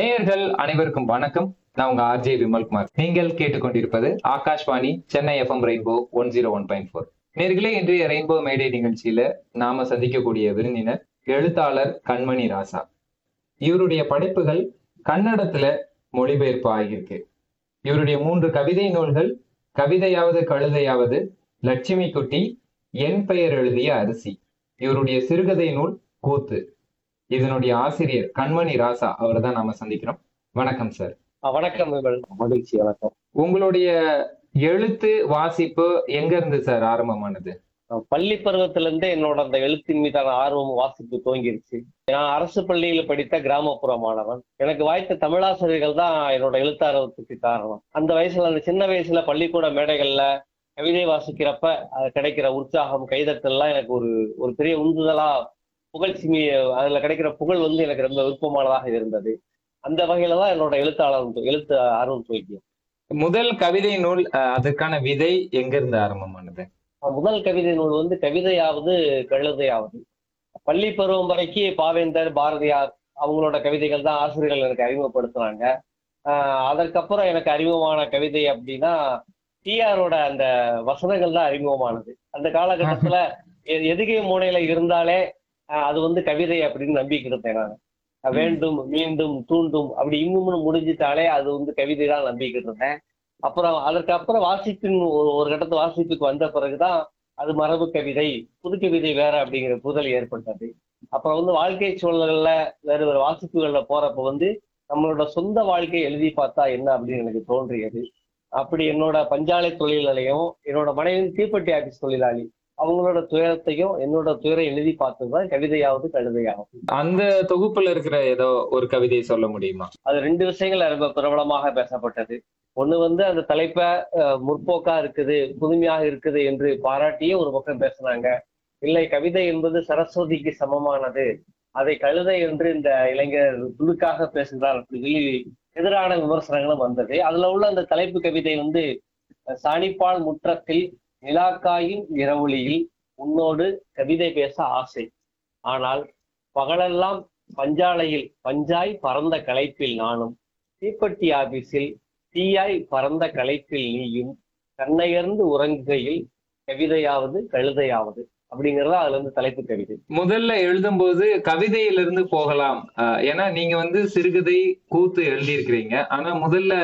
நேயர்கள் அனைவருக்கும் வணக்கம் நான் உங்க ஆர்ஜே விமல்குமார் நீங்கள் கேட்டுக்கொண்டிருப்பது Akashvani Chennai FM rainbow one zero one point four நேர்களே இன்றைய ரெயின்போ மேடை நிகழ்ச்சியில நாம சந்திக்கக்கூடிய விருந்தினர் எழுத்தாளர் கண்மணி ராசா இவருடைய படைப்புகள் கன்னடத்துல மொழிபெயர்ப்பு ஆகியிருக்கு இவருடைய மூன்று கவிதை நூல்கள் கவிதையாவது கழுதையாவது லட்சுமி குட்டி என் பெயர் எழுதிய அரிசி இவருடைய சிறுகதை நூல் கூத்து இதனுடைய ஆசிரியர் கண்மணி ராசா அவரை தான் நாம சந்திக்கிறோம் வணக்கம் சார் ஆ, வணக்கம் விமல். மகிழ்ச்சி வணக்கம் உங்களுடைய எழுத்து வாசிப்பு எங்க இருந்து சார் ஆரம்பமானது நான் பள்ளி பருவத்துல இருந்தே என்னோட அந்த எழுத்தின் மீதான ஆர்வம் வாசிப்பு துவங்கிருச்சு நான் அரசு பள்ளியில படித்த கிராமப்புற மாணவன் எனக்கு வாய்த்த தமிழாசிரியர்கள் தான் என்னோட எழுத்தார்வத்துக்கு காரணம் அந்த வயசுல அந்த சின்ன வயசுல பள்ளிக்கூட மேடைகள்ல கவிதை வாசிக்கிறப்ப அது கிடைக்கிற உற்சாகம் கைதட்டல்லாம் எனக்கு ஒரு ஒரு பெரிய உந்துதலா புகழ்ச்சி மீ- அதுல கிடைக்கிற புகழ் வந்து எனக்கு ரொம்ப விருப்பமானதாக இருந்தது அந்த வகையில தான் என்னோட எழுத்தாளர் எழுத்து ஆர்வம் துவக்கியது முதல் கவிதை நூல் அஹ், அதற்கான விதை எங்க இருந்து ஆரம்பமானது முதல் கவிதை நூல் வந்து கவிதையாவது கழுதையாவது பள்ளி பருவம் வரைக்கும் பாவேந்தர் பாரதியார் அவங்களோட கவிதைகள் தான் ஆசிரியர்கள் எனக்கு அறிமுகப்படுத்துனாங்க ஆஹ் அதற்கப்புறம் எனக்கு அறிமுகமான கவிதை அப்படின்னா டிஆரோட அந்த வசனங்கள் தான் அறிமுகமானது அந்த காலகட்டத்துல எ- எதுகை மூனையில இருந்தாலே ஆஹ் அது வந்து கவிதை அப்படின்னு நம்பிக்கிட்டு இருந்தேன் நான் அஹ் வேண்டும் மீண்டும் தூண்டும் அப்படி இன்னும் முடிஞ்சிட்டாலே அது வந்து கவிதை தான் நம்பிக்கிட்டு இருந்தேன் அப்புறம் அதற்கப்புறம் வாசிப்பின் ஒரு ஒரு கட்டத்து வாசிப்புக்கு வந்த பிறகுதான் அது மரபு கவிதை புது கவிதை வேற அப்படிங்கிற புதல் ஏற்பட்டது அப்புறம் வந்து வாழ்க்கை சூழல்கள்ல வேறு வேறு வாசிப்புகள்ல போறப்ப வந்து நம்மளோட சொந்த வாழ்க்கையை எழுதி பார்த்தா என்ன அப்படின்னு எனக்கு தோன்றியது அப்படி என்னோட பஞ்சாலை தொழிலாளியும் என்னோட மனைவி தீப்பெட்டி ஆபீஸ் தொழிலாளி அவங்களோட துயரத்தையும் என்னோட துயரை எழுதி பார்த்ததுதான் கவிதையாவது கழுதையாவது அந்த தொகுப்புல இருக்கிற ஏதோ ஒரு கவிதை சொல்ல முடியுமா அது ரெண்டு விஷயங்கள் ரொம்ப பிரபலமாக பேசப்பட்டது ஒண்ணு வந்து அந்த தலைப்பை அஹ், முற்போக்கா இருக்குது புதுமையாக இருக்குது என்று பாராட்டியே ஒரு பக்கம் பேசுனாங்க இல்லை கவிதை என்பது சரஸ்வதிக்கு சமமானது அதை கழுதை என்று இந்த இளைஞர் துடுக்காக பேசுகிறார் அப்படி சொல்லி எதிரான விமர்சனங்களும் வந்தது அதுல உள்ள அந்த தலைப்பு கவிதை வந்து அஹ், சாணிப்பால் முற்றத்தில் நிலாக்காயின் இரவுளியில் உன்னோடு கவிதை பேச ஆசை ஆனால் பகலெல்லாம் பஞ்சாலையில் பஞ்சாய் பறந்த களைப்பில் நானும் தீப்பெட்டி ஆபீஸில் தீயாய் பறந்த களைப்பில் நீயும் கண்ணையர்ந்து உறங்குகையில் கவிதையாவது கழுதையாவது அப்படிங்கறது அதுல இருந்து தலைப்பு கவிதை முதல்ல எழுதும்போது கவிதையிலிருந்து போகலாம் அஹ், ஏன்னா நீங்க வந்து சிறுகதை கூத்து எழுதியிருக்கிறீங்க ஆனா முதல்ல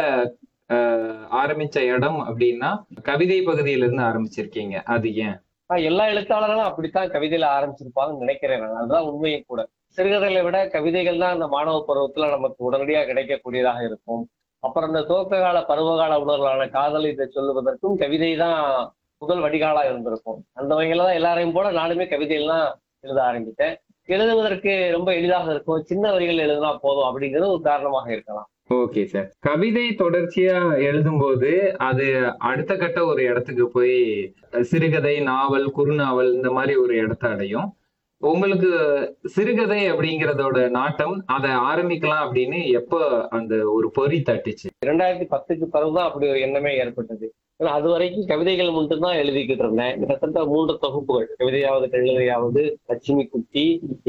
அஹ், ஆரம்பிச்ச இடம் அப்படின்னா கவிதை பகுதியிலிருந்து ஆரம்பிச்சிருக்கீங்க அது ஏன் ஆஹ் எல்லா எழுத்தாளர்களும் அப்படித்தான் கவிதையில ஆரம்பிச்சிருப்பாங்கன்னு நினைக்கிறேன் நான் அதுதான் உண்மையும் கூட சிறுகதைகளை விட கவிதைகள் தான் அந்த மாணவ பருவத்துல நமக்கு உடனடியாக கிடைக்கக்கூடியதாக இருக்கும் அப்புறம் இந்த துவக்க கால பருவகால உணர்வான காதல் இதை சொல்லுவதற்கும் கவிதை தான் முதல் வடிகாலா இருந்திருக்கும் அந்த வகையில தான் எல்லாரையும் போல நானுமே கவிதையெல்லாம் எழுத ஆரம்பித்தேன் எழுதுவதற்கு ரொம்ப எளிதாக இருக்கும் சின்ன வரிகள் எழுதினா போதும் அப்படிங்கிறது ஒரு காரணமாக இருக்கலாம் ஓகே சார் கவிதை தொடர்ச்சியா எழுதும்போது அது அடுத்த கட்ட ஒரு இடத்துக்கு போய் சிறுகதை நாவல் குறுநாவல் இந்த மாதிரி ஒரு இடத்த அடையும் உங்களுக்கு சிறுகதை அப்படிங்கறதோட நாட்டம் அதை ஆரம்பிக்கலாம் அப்படின்னு எப்ப அந்த ஒரு பொறி தட்டுச்சு இரண்டாயிரத்தி பத்துக்கு பிறகுதான் அப்படி ஒரு எண்ணமே ஏற்பட்டது ஏன்னா அது வரைக்கும் கவிதைகள் மட்டும்தான் எழுதிக்கிட்டு இருந்தேன் கிட்டத்தட்ட மூன்று தொகுப்புகள் கவிதையாவது கழுதையாவது லட்சுமி குட்டி